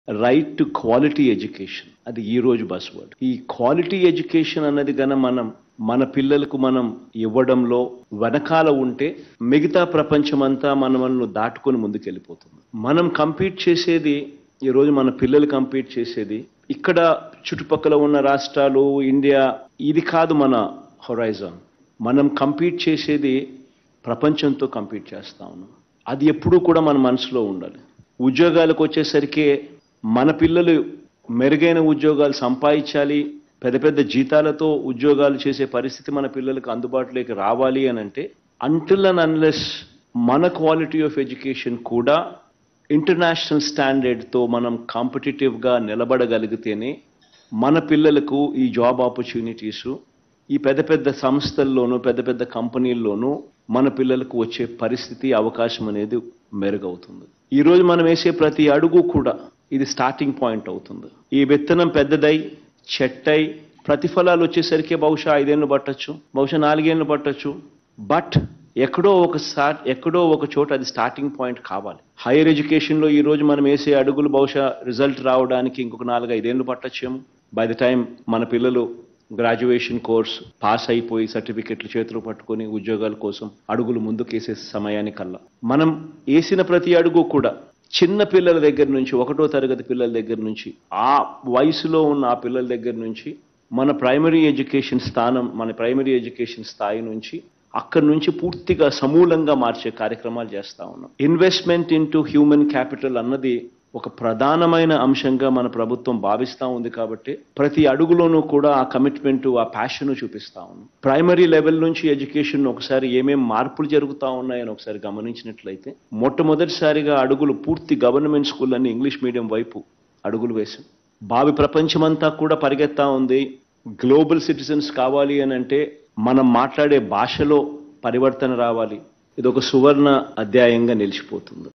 right to quality education అది ఈ రోజు బస్ వర్డ్ ఈ క్వాలిటీ ఎడ్యుకేషన్ అన్నది గన మనం మన పిల్లలకు మనం ఇవ్వడంలో వెనకాల ఉంటే మిగతా ప్రపంచమంతా మనల్ని దాటుకొని ముందుకెళ్ళిపోతుంది మనం కంపీట్ చేసేది ఈ రోజు మన పిల్లలు కంపీట్ చేసేది ఇక్కడ చుట్టుపక్కల ఉన్న రాష్ట్రాలు ఇండియా ఇది కాదు మన హొరైజన్ మనం కంపీట్ చేసేది ప్రపంచంతో కంపీట్ చేస్తా ఉన్నాం అది ఎప్పుడూ కూడా మన మనసులో ఉండాలి ఉద్యోగాలకు వచ్చేసరికి మన పిల్లలు మెరుగైన ఉద్యోగాలు సంపాదించాలి పెద్ద పెద్ద జీతాలతో ఉద్యోగాలు చేసే పరిస్థితి మన పిల్లలకు అందుబాటులోకి రావాలి అని అంటే అంటిల్ అండ్ అన్లెస్ మన క్వాలిటీ ఆఫ్ ఎడ్యుకేషన్ కూడా ఇంటర్నేషనల్ స్టాండర్డ్తో మనం కాంపిటేటివ్గా నిలబడగలిగితేనే మన పిల్లలకు ఈ జాబ్ ఆపర్చునిటీస్ ఈ పెద్ద పెద్ద సంస్థల్లోనూ పెద్ద పెద్ద కంపెనీల్లోనూ మన పిల్లలకు వచ్చే పరిస్థితి అవకాశం అనేది మెరుగవుతుంది ఈ రోజు మనం వేసే ప్రతి అడుగు కూడా ఇది స్టార్టింగ్ పాయింట్ అవుతుంది ఈ విత్తనం పెద్దదై చెట్టై ప్రతిఫలాలు వచ్చేసరికి బహుశా ఐదేళ్ళు పట్టొచ్చు బహుశా నాలుగేళ్ళు పట్టొచ్చు బట్ ఎక్కడో ఒక స్టార్ట్ ఎక్కడో ఒక చోట అది స్టార్టింగ్ పాయింట్ కావాలి హైయర్ ఎడ్యుకేషన్లో ఈ రోజు మనం వేసే అడుగులు బహుశా రిజల్ట్ రావడానికి ఇంకొక నాలుగు ఐదేళ్ళు పట్టొచ్చేమో బై ద టైం మన పిల్లలు గ్రాడ్యుయేషన్ కోర్స్ పాస్ అయిపోయి సర్టిఫికెట్లు చేతులు పట్టుకొని ఉద్యోగాల కోసం అడుగులు ముందుకేసే సమయానికల్లా మనం వేసిన ప్రతి అడుగు కూడా చిన్న పిల్లల దగ్గర నుంచి ఒకటో తరగతి పిల్లల దగ్గర నుంచి ఆ వయసులో ఉన్న ఆ పిల్లల దగ్గర నుంచి మన ప్రైమరీ ఎడ్యుకేషన్ స్థానం మన ప్రైమరీ ఎడ్యుకేషన్ స్థాయి నుంచి అక్కడి నుంచి పూర్తిగా సమూలంగా మార్చే కార్యక్రమాలు చేస్తా ఉన్నాం ఇన్వెస్ట్మెంట్ ఇంటూ హ్యూమన్ క్యాపిటల్ అన్నది ఒక ప్రధానమైన అంశంగా మన ప్రభుత్వం భావిస్తూ ఉంది కాబట్టి ప్రతి అడుగులోనూ కూడా ఆ కమిట్మెంట్ ఆ ప్యాషన్ చూపిస్తా ఉన్నాం ప్రైమరీ లెవెల్ నుంచి ఎడ్యుకేషన్ ఒకసారి ఏమేం మార్పులు జరుగుతూ ఉన్నాయని ఒకసారి గమనించినట్లయితే మొట్టమొదటిసారిగా అడుగులు పూర్తి గవర్నమెంట్ స్కూల్ అన్ని ఇంగ్లీష్ మీడియం వైపు అడుగులు వేశాం భావి ప్రపంచమంతా కూడా పరిగెత్తా ఉంది గ్లోబల్ సిటిజన్స్ కావాలి అని అంటే మనం మాట్లాడే భాషలో పరివర్తన రావాలి ఇది ఒక సువర్ణ అధ్యాయంగా నిలిచిపోతుంది